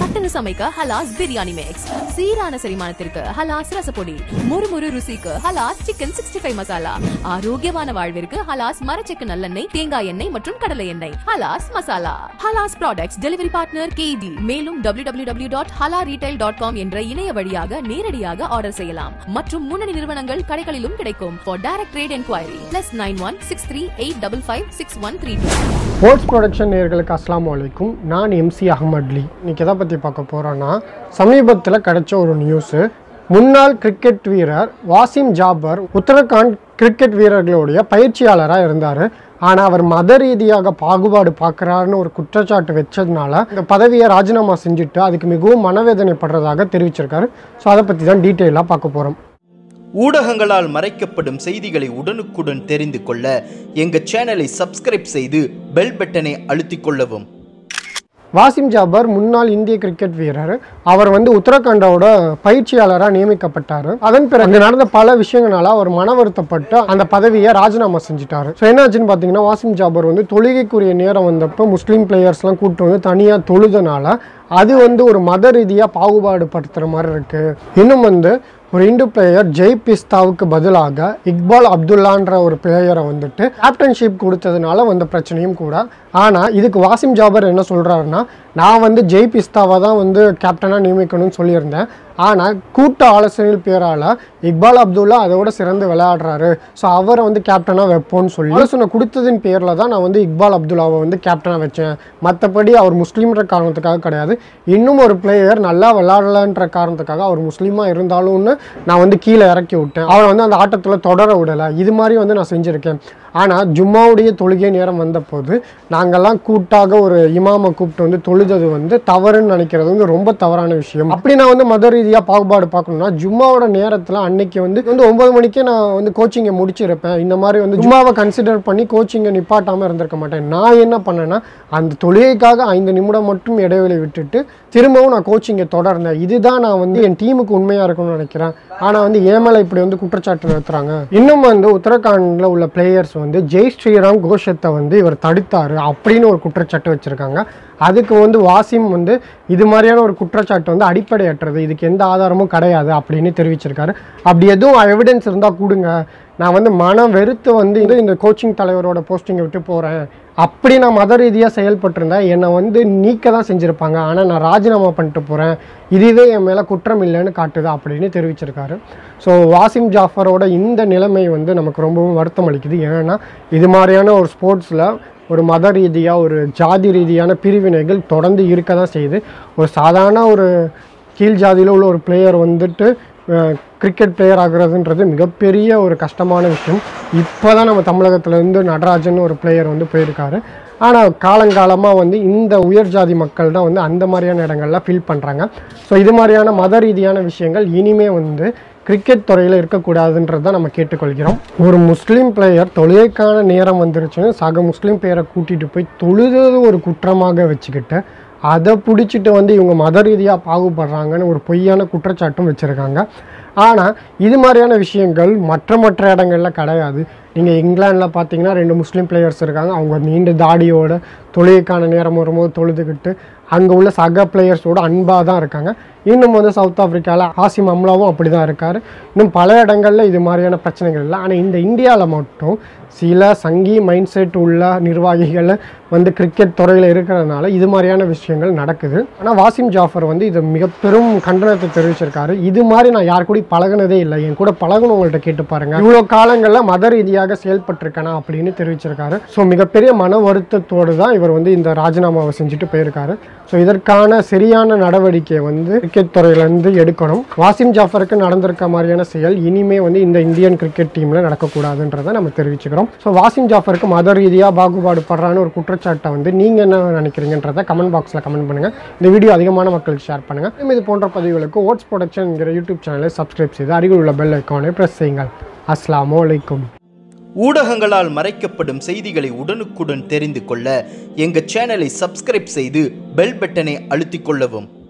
சட்டுன்னு சமைக்க ஹலாஸ் பிரியாணி மிக்ஸ் சீரான செரிமானத்திற்கு ஹலாஸ் ரசப்பொடி முறுமுறு ருசிக்கு Halas chicken sixty five masala ஆரோக்கியமான வாழ்விற்கு ஹலாஸ் மரச்செக்கு நல்லெண்ணெய் தேங்காய் எண்ணெய் மற்றும் கடலை எண்ணெய் Hala's masala Hala's products delivery partner கேடி மேலும் www.halaretail.com dot Hala retail dot com என்ற இணைய வழியாக நேரடியாக ஆர்டர் செய்யலாம் மற்றும் முன்னணி நிறுவனங்கள் கடைகளிலும் கிடைக்கும் for direct trade enquiry plus nine one six three eight double five six one three two sports production நேயர்களுக்கு அஸ்ஸலாமு அலைக்கும் நான் எம்சி அகமட்லி இன்னைக்கு எதை பற்றி பார்க்க போகிறோன்னா சமீபத்தில் கிடைச்ச ஒரு நியூஸு முன்னாள் கிரிக்கெட் வீரர் வாசிம் ஜாபர் உத்தரகாண்ட் கிரிக்கெட் வீரர்களுடைய பயிற்சியாளராக இருந்தார் ஆனால் அவர் மத ரீதியாக பாகுபாடு பார்க்குறாருன்னு ஒரு குற்றச்சாட்டு வச்சதுனால இந்த பதவியை ராஜினாமா செஞ்சுட்டு அதுக்கு மிகவும் மனவேதனைப்படுறதாக தெரிவிச்சிருக்காரு ஸோ அதை பற்றி தான் டீட்டெயிலாக பார்க்க போகிறோம் ஊடகங்களால் மறைக்கப்படும் செய்திகளை உடனுக்குடன் தெரிந்து கொள்ள எங்க சேனலை சப்ஸ்கிரைப் செய்து பெல் பட்டனை அழுத்திக் கொள்ளவும் வாசிம் ஜாபர் முன்னாள் இந்திய கிரிக்கெட் வீரர் அவர் வந்து உத்தரகாண்டோட பயிற்சியாளராக நியமிக்கப்பட்டார் அதன் பிறகு அங்க நடந்த பல விஷயங்களால அவர் மன வருத்தப்பட்டு அந்த பதவியை ராஜினாமா செஞ்சுட்டாரு ஸோ என்னாச்சுன்னு பார்த்தீங்கன்னா வாசிம் ஜாபர் வந்து தொழுகைக்குரிய நேரம் வந்தப்போ முஸ்லீம் பிளேயர்ஸ்லாம் கூப்பிட்டு வந்து தனியாக தொழுதனால அது வந்து ஒரு மத ரீதியாக பாகுபாடு படுத்துகிற மாதிரி இருக்குது இன்னும் வந்து ஒரு இந்து பிளேயர் ஜெய் பிஸ்தாவுக்கு பதிலாக இக்பால் அப்துல்லான்ற ஒரு பிளேயரை வந்துட்டு கேப்டன்ஷிப் கொடுத்ததுனால வந்த பிரச்சனையும் கூட ஆனால் இதுக்கு வாசிம் ஜாபர் என்ன சொல்கிறாருன்னா நான் வந்து ஜெய் பிஸ்தாவை தான் வந்து கேப்டனாக நியமிக்கணும்னு சொல்லியிருந்தேன் ஆனால் கூட்ட ஆலோசனையில் பேரால் இக்பால் அப்துல்லா அதோட சிறந்து விளையாடுறாரு ஸோ அவரை வந்து கேப்டனாக வைப்போம்னு சொல்லி ஆலோசனை கொடுத்ததின் பேரில் தான் நான் வந்து இக்பால் அப்துல்லாவை வந்து கேப்டனாக வச்சேன் மற்றபடி அவர் முஸ்லீம்ன்ற காரணத்துக்காக கிடையாது இன்னும் ஒரு பிளேயர் நல்லா விளையாடலன்ற காரணத்துக்காக அவர் முஸ்லீமாக இருந்தாலும்னு நான் வந்து கீழே இறக்கி விட்டேன் அவரை வந்து அந்த ஆட்டத்தில் தொடர விடலை இது மாதிரி வந்து நான் செஞ்சுருக்கேன் ஆனால் ஜும்மாவுடைய தொழுகை நேரம் வந்தபோது நாங்கள்லாம் கூட்டாக ஒரு இமாமை கூப்பிட்டு வந்து தொழுதது வந்து தவறுன்னு நினைக்கிறது வந்து ரொம்ப தவறான விஷயம் அப்படி நான் வந்து மத ரீதியாக பாகுபாடு பார்க்கணும்னா ஜும்மாவோட நேரத்தில் அன்னைக்கு வந்து வந்து ஒன்பது மணிக்கே நான் வந்து கோச்சிங்கை முடிச்சிருப்பேன் இந்த மாதிரி வந்து ஜும்மாவை கன்சிடர் பண்ணி கோச்சிங்கை நிப்பாட்டாமல் இருந்திருக்க மாட்டேன் நான் என்ன பண்ணேன்னா அந்த தொழுகைக்காக ஐந்து நிமிடம் மட்டும் இடைவெளி விட்டுட்டு திரும்பவும் நான் கோச்சிங்கை தொடர்ந்தேன் இதுதான் நான் வந்து என் டீமுக்கு உண்மையாக இருக்கணும்னு நினைக்கிறேன் ஆனால் வந்து ஏன் மேலே இப்படி வந்து குற்றச்சாட்டு நிறுத்துறாங்க இன்னும் வந்து உத்தரகாண்டில் உள்ள பிளேயர்ஸ் வந்து ஜெய் ஸ்ரீராம் கோஷத்தை வந்து இவர் தடுத்தார் அப்படின்னு ஒரு குற்றச்சாட்டு வச்சுருக்காங்க அதுக்கு வந்து வாசிம் வந்து இது மாதிரியான ஒரு குற்றச்சாட்டு வந்து அடிப்படையற்றது இதுக்கு எந்த ஆதாரமும் கிடையாது அப்படின்னு தெரிவிச்சிருக்காரு அப்படி எதுவும் எவிடன்ஸ் இருந்தால் கொடுங்க நான் வந்து மனம் வெறுத்து வந்து இது இந்த கோச்சிங் தலைவரோட போஸ்டிங்கை விட்டு போகிறேன் அப்படி நான் மத ரீதியாக செயல்பட்டிருந்தேன் என்னை வந்து நீக்க தான் செஞ்சுருப்பாங்க ஆனால் நான் ராஜினாமா பண்ணிட்டு போகிறேன் இதுவே என் மேலே குற்றம் இல்லைன்னு காட்டுது அப்படின்னு தெரிவிச்சிருக்காரு ஸோ வாசிம் ஜாஃபரோட இந்த நிலைமை வந்து நமக்கு ரொம்பவும் வருத்தம் அளிக்குது ஏன்னா இது மாதிரியான ஒரு ஸ்போர்ட்ஸில் ஒரு மத ரீதியாக ஒரு ஜாதி ரீதியான பிரிவினைகள் தொடர்ந்து இருக்க தான் செய்யுது ஒரு சாதாரண ஒரு கீழ் ஜாதியில் உள்ள ஒரு பிளேயர் வந்துட்டு கிரிக்கெட் பிளேயர் ஆகுறதுன்றது மிகப்பெரிய ஒரு கஷ்டமான விஷயம் இப்போ தான் நம்ம தமிழகத்துலேருந்து நடராஜன் ஒரு பிளேயர் வந்து போயிருக்காரு ஆனால் காலங்காலமாக வந்து இந்த உயர் ஜாதி மக்கள் தான் வந்து அந்த மாதிரியான இடங்கள்லாம் ஃபீல் பண்ணுறாங்க ஸோ இது மாதிரியான மத ரீதியான விஷயங்கள் இனிமே வந்து கிரிக்கெட் துறையில் இருக்கக்கூடாதுன்றது தான் நம்ம கேட்டுக்கொள்கிறோம் ஒரு முஸ்லீம் பிளேயர் தொழுகைக்கான நேரம் வந்துருச்சுன்னு சக முஸ்லீம் பிளேயரை கூட்டிகிட்டு போய் தொழுதது ஒரு குற்றமாக வச்சுக்கிட்டு அதை பிடிச்சிட்டு வந்து இவங்க மத ரீதியாக பாகுபடுறாங்கன்னு ஒரு பொய்யான குற்றச்சாட்டும் வச்சுருக்காங்க ஆனால் இது மாதிரியான விஷயங்கள் மற்ற மற்ற இடங்களில் கிடையாது நீங்கள் இங்கிலாந்தில் பார்த்தீங்கன்னா ரெண்டு முஸ்லீம் பிளேயர்ஸ் இருக்காங்க அவங்க நீண்ட தாடியோட தொழுகைக்கான நேரம் வரும்போது தொழுதுகிட்டு அங்கே உள்ள சக பிளேயர்ஸோட அன்பாக தான் இருக்காங்க இன்னும் வந்து சவுத் ஆஃப்ரிக்காவில் ஆசிம் அம்லாவும் அப்படி தான் இருக்கார் இன்னும் பல இடங்களில் இது மாதிரியான பிரச்சனைகள் இல்லை ஆனால் இந்த இந்தியாவில் மட்டும் சில சங்கி மைண்ட் செட் உள்ள நிர்வாகிகள் வந்து கிரிக்கெட் துறையில் இருக்கிறதுனால இது மாதிரியான விஷயங்கள் நடக்குது ஆனால் வாசிம் ஜாஃபர் வந்து இது மிக பெரும் கண்டனத்தை தெரிவிச்சிருக்காரு இது மாதிரி நான் யார் கூட பழகுனதே இல்லை என் கூட பழகுனவங்கள்ட்ட கேட்டு பாருங்க இவ்வளோ காலங்களில் மத ரீதியாக செயல்பட்டிருக்கேனா அப்படின்னு தெரிவிச்சிருக்காரு ஸோ மிகப்பெரிய மன வருத்தத்தோடு தான் இவர் வந்து இந்த ராஜினாமாவை செஞ்சுட்டு போயிருக்காரு ஸோ இதற்கான சரியான நடவடிக்கையை வந்து கிரிக்கெட் துறையிலேருந்து எடுக்கணும் வாசிம் ஜாஃபருக்கு நடந்திருக்க மாதிரியான செயல் இனிமே வந்து இந்த இந்தியன் கிரிக்கெட் டீமில் நடக்கக்கூடாதுன்றதை நம்ம தெரிவிச்சுக்கிறோம் ஸோ வாசிம் ஜாஃபருக்கு மத ரீதியாக பாகுபாடு படுறான்னு ஒரு குற்றச்சாட்டை வந்து நீங்கள் என்ன நினைக்கிறீங்கன்றதை கமெண்ட் பாக்ஸில் கமெண்ட் பண்ணுங்கள் இந்த வீடியோ அதிகமான மக்களுக்கு ஷேர் பண்ணுங்கள் இது போன்ற பதிவுகளுக்கு ஓட்ஸ் ப்ரொடக்ஷன்ங்கிற யூடியூப் சேனலை சப்ஸ்கிரைப் செய்து அருகில் உள்ள பெல் ஐக்கானை ப்ரெஸ் செய்யுங்கள் அஸ்ஸலாமு அலைக்கும் ஊடகங்களால் மறைக்கப்படும் செய்திகளை உடனுக்குடன் தெரிந்து கொள்ள எங்க சேனலை சப்ஸ்கிரைப் செய்து பெல் பட்டனை அழுத்திக் கொள்ளவும்